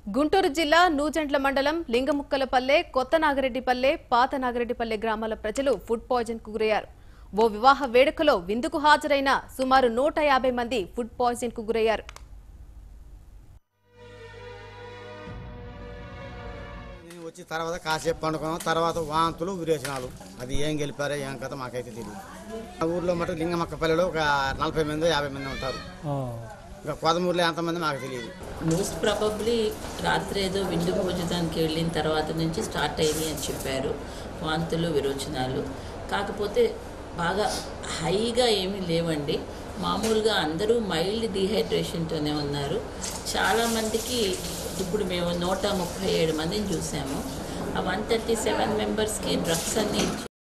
గుంటూరు జిల్లా నూజెండ్ల మండలం లింగముక్కలపల్లె కొత్త నాగిరెడ్డిపల్లె పాత నాగిరెడ్డిపల్లె గ్రామాల ప్రజలు ఫుడ్ పాయిజన్ కు గురయ్యారు ఓ వివాహ వేడుకలో విందుకు హాజరైన సుమారు నూట యాభై మంది ఫుడ్ పాయిజన్ కు గురయ్యారు నేను వచ్చి తర్వాత కాసేపు పండుకున్నాం తర్వాత వాంతులు విరేచనాలు అది ఏం గెలిపారో ఏం కథ మాకైతే తెలియదు ఆ ఊర్లో మటుకు లింగమక్కపల్లిలో ఒక నలభై మంది యాభై మంది ఉంటారు ఇంకా కొదమూరులో ఎంతమంది మాకు తెలియదు మోస్ట్ ప్రాబబ్లీ రాత్రి ఏదో విందు భోజనానికి వెళ్ళిన తర్వాత నుంచి స్టార్ట్ అయింది అని చెప్పారు వాంతులు విరోచనాలు కాకపోతే బాగా హైగా ఏమీ లేవండి మామూలుగా అందరూ మైల్డ్ డీహైడ్రేషన్తోనే ఉన్నారు చాలామందికి ఇప్పుడు మేము నూట ముప్పై ఏడు మందిని చూసాము ఆ వన్ థర్టీ సెవెన్ మెంబర్స్కి డ్రగ్స్ అన్ని ఇచ్చి